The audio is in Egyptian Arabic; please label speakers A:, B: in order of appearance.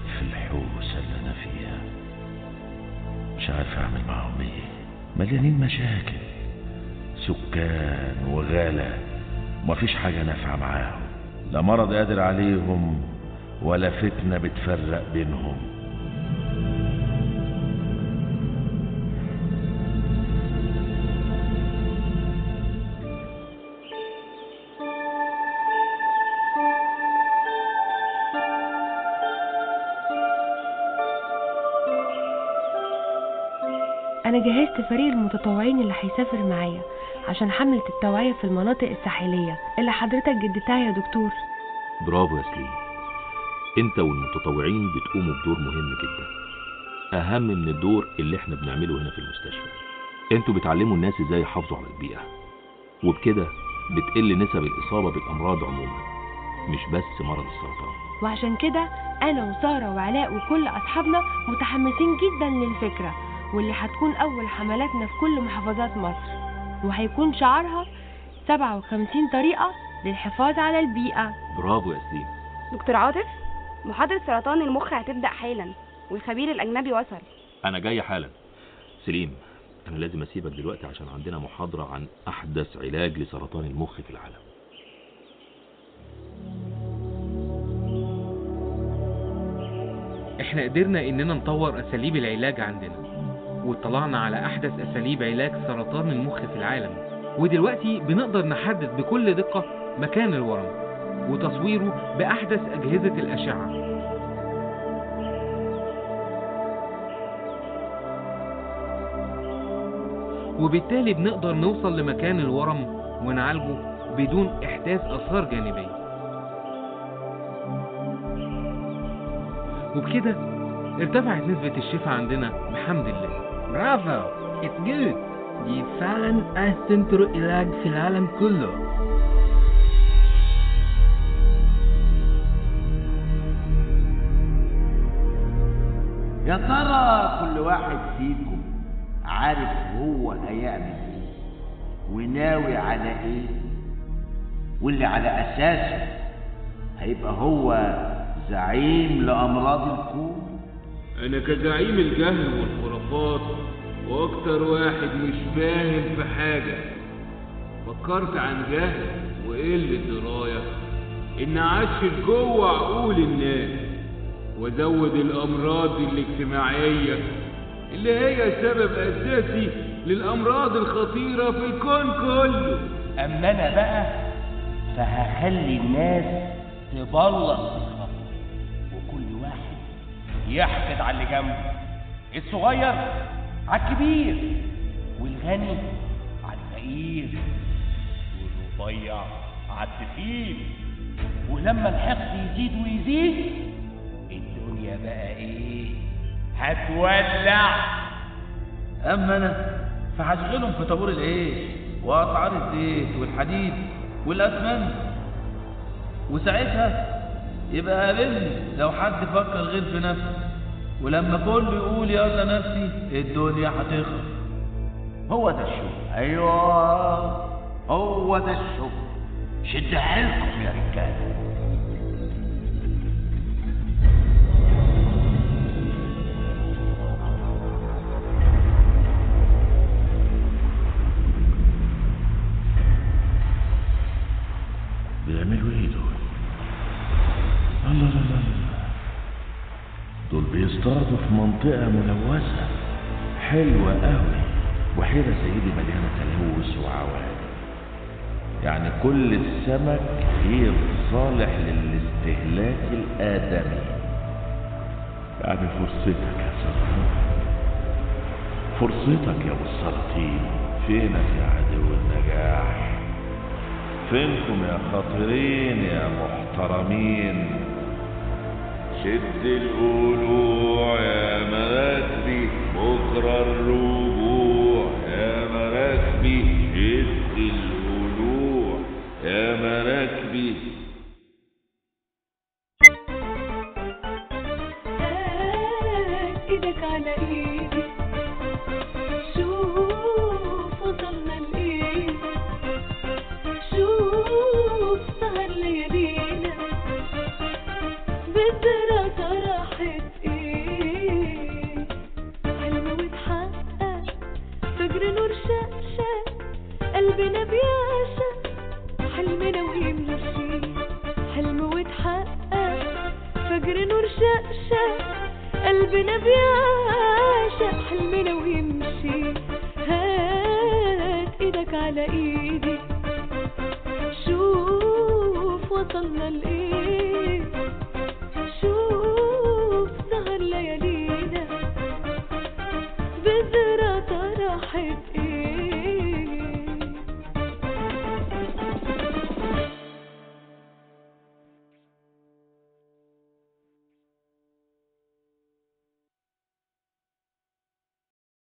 A: في الحوسة اللي أنا فيها مش عارف أعمل معاهم إيه مليانين مشاكل سكان وغلا ومفيش حاجة نافعة معاهم لا مرض قادر عليهم ولا فتنة بتفرق بينهم
B: أنا جهزت فريق المتطوعين اللي هيسافر معايا عشان حملة التوعية في المناطق الساحلية اللي حضرتك جدتها يا دكتور
C: برافو يا سليم انت والمتطوعين بتقوموا بدور مهم جدا اهم من الدور اللي احنا بنعمله هنا في المستشفى انتوا بتعلموا الناس ازاي يحافظوا على البيئة وبكده بتقل نسب الاصابة بالامراض عموما مش بس مرض السرطان
B: وعشان كده أنا وسارة وعلاء وكل أصحابنا متحمسين جدا للفكرة واللي هتكون أول حملاتنا في كل محافظات مصر وهيكون شعارها 57 طريقة للحفاظ على البيئة
C: برافو يا سليم
D: دكتور عاطف محاضرة سرطان المخ هتبدأ حالا والخبير الأجنبي وصل
C: انا جاي حالا سليم انا لازم اسيبك دلوقتي عشان عندنا محاضرة عن احدث علاج لسرطان المخ في العالم
E: احنا قدرنا اننا نطور اساليب العلاج عندنا واطلعنا على احدث اساليب علاج سرطان المخ في العالم ودلوقتي بنقدر نحدد بكل دقة مكان الورم وتصويره باحدث اجهزة الاشعة وبالتالي بنقدر نوصل لمكان الورم ونعالجه بدون احداث اثار جانبيه وبكده ارتفعت نسبة الشفاء عندنا بحمد الله
F: برافو اتس جود دي فعلا احسن طرق علاج في العالم كله
G: يا ترى كل واحد فيكم عارف هو هيعمل ايه وناوي على ايه واللي على اساسه هيبقى هو زعيم لامراض الكون
H: انا كزعيم الجهل والخرافات واكتر واحد مش فاهم في حاجة فكرت عن جهل وقلة دراية ان اعشر جوه عقول الناس وازود الامراض الاجتماعية اللي هي سبب اساسي للامراض الخطيرة في الكون كله
I: اما انا بقى فهخلي الناس تبلط بالخطر وكل واحد يحقد على اللي جنبه الصغير على الكبير والغني على الفقير والرفيع على التخين ولما الحقد يزيد ويزيد الدنيا بقى ايه هتولع
J: اما انا فهشغلهم في طابور العيش واسعار الزيت والحديد والاسمنت وساعتها يبقى قابلني لو حد فكر غير في نفسه ولما كله يقول يلا نفسي الدنيا هتخرب
G: هو ده الشغل ايوه هو ده الشغل شد حيلكم يا رجاله
A: بيعملوا ايه دول الله لا لا لا دول بيصطادوا في منطقة ملوثة حلوة قوي بحيرة سيدي مليانة تلوث وعوادم يعني كل السمك غير صالح للاستهلاك الآدمي يعني فرصتك يا سرطان فرصتك يا ابو السلاطين فينك يا عدو النجاح فينكم يا خاطرين يا محترمين شد القلوع يا مراكبي بكرة الرجوع يا مراكبي شد القلوع يا مراكبي
K: ايدك على ايدي شوف وصلنا لايه شوف سهر ليالينا بالدراسة راحت قلبنا بيعشق حلمنا ويمشي هات ايدك على ايدي شوف وصلنا لايه